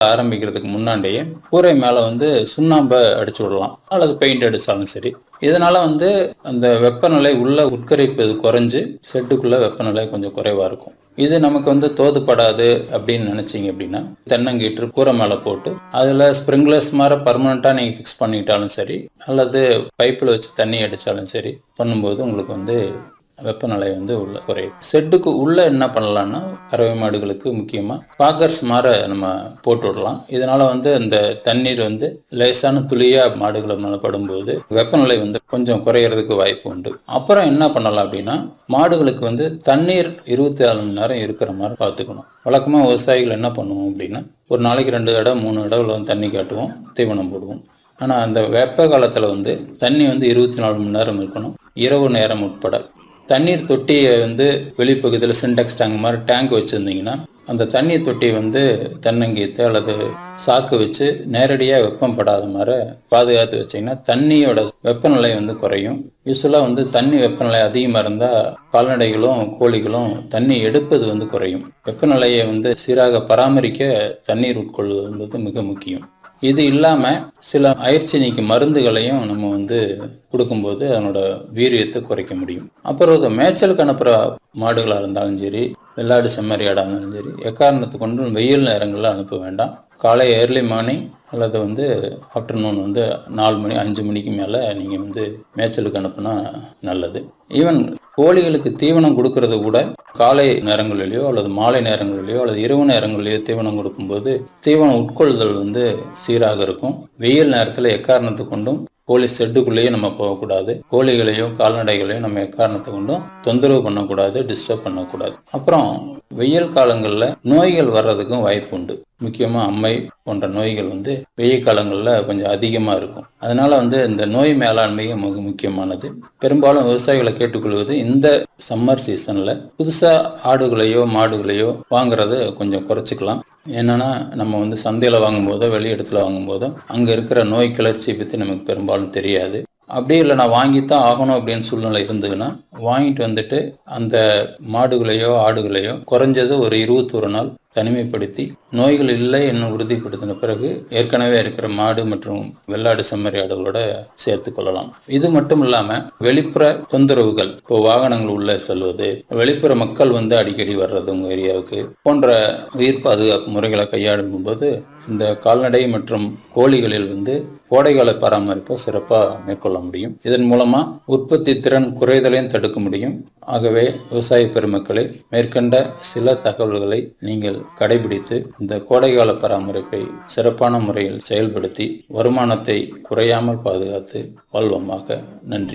ஆரம்பிக்கிறதுக்கு முன்னாடியே கூரை மேலே வந்து சுண்ணாம்பை அடிச்சு விடலாம் அல்லது பெயிண்ட் அடித்தாலும் சரி இதனால வந்து அந்த வெப்பநிலை உள்ள உட்கரிப்பது குறைஞ்சு செட்டுக்குள்ள வெப்பநிலை கொஞ்சம் குறைவா இருக்கும் இது நமக்கு வந்து தோதுப்படாது அப்படின்னு நினைச்சீங்க அப்படின்னா தென்னங்கீற்று கூரை மேலே போட்டு அதில் ஸ்ப்ரிங்க்லர்ஸ் மாதிரி பர்மனெண்ட்டாக நீங்கள் ஃபிக்ஸ் பண்ணிட்டாலும் சரி அல்லது பைப்பில் வச்சு தண்ணி அடித்தாலும் சரி பண்ணும்போது உங்களுக்கு வந்து வெப்பநிலை வந்து உள்ள குறையும் செட்டுக்கு உள்ள என்ன பண்ணலாம்னா கறவை மாடுகளுக்கு முக்கியமா பாக்கர்ஸ் மாற நம்ம போட்டு விடலாம் இதனால வந்து அந்த தண்ணீர் வந்து லேசான துளியா மாடுகளை மேல படும்போது வெப்பநிலை வந்து கொஞ்சம் குறையறதுக்கு வாய்ப்பு உண்டு அப்புறம் என்ன பண்ணலாம் அப்படின்னா மாடுகளுக்கு வந்து தண்ணீர் இருபத்தி நாலு மணி நேரம் இருக்கிற மாதிரி பார்த்துக்கணும் வழக்கமாக விவசாயிகள் என்ன பண்ணுவோம் அப்படின்னா ஒரு நாளைக்கு ரெண்டு இடம் மூணு இடத்துல வந்து தண்ணி காட்டுவோம் தீவனம் போடுவோம் ஆனால் அந்த வெப்ப காலத்தில் வந்து தண்ணி வந்து இருபத்தி நாலு மணி நேரம் இருக்கணும் இரவு நேரம் உட்பட தண்ணீர் தொட்டியை வந்து வெளிப்பகுதியில் சின்டெக்ஸ் டேங்க் மாதிரி டேங்க் வச்சுருந்தீங்கன்னா அந்த தண்ணீர் தொட்டியை வந்து தென்னங்கீத்து அல்லது சாக்கு வச்சு நேரடியாக வெப்பம் படாத மாதிரி பாதுகாத்து வச்சிங்கன்னா தண்ணியோட வெப்பநிலை வந்து குறையும் யூஸ்வலாக வந்து தண்ணி வெப்பநிலை அதிகமாக இருந்தால் கால்நடைகளும் கோழிகளும் தண்ணி எடுப்பது வந்து குறையும் வெப்பநிலையை வந்து சீராக பராமரிக்க தண்ணீர் உட்கொள்வது என்பது மிக முக்கியம் இது இல்லாமல் சில அயற்சி நீக்கி மருந்துகளையும் நம்ம வந்து கொடுக்கும்போது அதனோட வீரியத்தை குறைக்க முடியும் அப்புறம் இது மேய்ச்சலுக்கு அனுப்புகிற மாடுகளாக இருந்தாலும் சரி வெள்ளாடு செம்மறியாடாக இருந்தாலும் சரி எக்காரணத்தை கொண்டு வெயில் நேரங்களில் அனுப்ப வேண்டாம் காலை ஏர்லி மார்னிங் அல்லது வந்து ஆஃப்டர்நூன் வந்து நாலு மணி அஞ்சு மணிக்கு மேலே நீங்கள் வந்து மேய்ச்சலுக்கு அனுப்புனா நல்லது ஈவன் கோழிகளுக்கு தீவனம் கொடுக்கறது கூட காலை நேரங்களிலேயோ அல்லது மாலை நேரங்களிலேயோ அல்லது இரவு நேரங்களிலேயோ தீவனம் கொடுக்கும்போது தீவனம் உட்கொள்ளுதல் வந்து சீராக இருக்கும் வெயில் நேரத்தில் எக்காரணத்தை கொண்டும் கோழி ஷெட்டுக்குள்ளேயே நம்ம போகக்கூடாது கோழிகளையோ கால்நடைகளையோ நம்ம எக்காரணத்தை கொண்டும் தொந்தரவு பண்ணக்கூடாது டிஸ்டர்ப் பண்ணக்கூடாது அப்புறம் வெயில் காலங்களில் நோய்கள் வர்றதுக்கும் வாய்ப்பு உண்டு முக்கியமாக அம்மை போன்ற நோய்கள் வந்து வெயில் காலங்களில் கொஞ்சம் அதிகமாக இருக்கும் அதனால வந்து இந்த நோய் மேலாண்மையும் மிக முக்கியமானது பெரும்பாலும் விவசாயிகளை கேட்டுக்கொள்வது இந்த சம்மர் சீசனில் புதுசாக ஆடுகளையோ மாடுகளையோ வாங்குறத கொஞ்சம் குறைச்சிக்கலாம் என்னன்னா நம்ம வந்து சந்தையில் வாங்கும்போதோ வெளி இடத்துல வாங்கும்போதோ அங்கே இருக்கிற நோய் கிளர்ச்சியை பற்றி நமக்கு பெரும்பாலும் தெரியாது அப்படியே இல்லை நான் வாங்கித்தான் ஆகணும் அப்படின்னு சூழ்நிலை இருந்ததுன்னா வாங்கிட்டு வந்துட்டு அந்த மாடுகளையோ ஆடுகளையோ குறைஞ்சது ஒரு இருபத்தொரு நாள் தனிமைப்படுத்தி நோய்கள் இல்லை என்னும் உறுதிப்படுத்தின பிறகு ஏற்கனவே இருக்கிற மாடு மற்றும் வெள்ளாடு செம்மறி ஆடுகளோட சேர்த்து கொள்ளலாம் இது மட்டும் இல்லாம வெளிப்புற தொந்தரவுகள் இப்போ வாகனங்கள் உள்ள செல்வது வெளிப்புற மக்கள் வந்து அடிக்கடி வர்றது உங்க ஏரியாவுக்கு போன்ற உயிர் பாதுகாப்பு முறைகளை கையாளும் போது இந்த கால்நடை மற்றும் கோழிகளில் வந்து கோடைகால பராமரிப்பை சிறப்பாக மேற்கொள்ள முடியும் இதன் மூலமா உற்பத்தி திறன் குறைதலையும் தடுக்க முடியும் ஆகவே விவசாய பெருமக்களை மேற்கண்ட சில தகவல்களை நீங்கள் கடைபிடித்து இந்த கோடைகால பராமரிப்பை சிறப்பான முறையில் செயல்படுத்தி வருமானத்தை குறையாமல் பாதுகாத்து வாழ்வோமாக நன்றி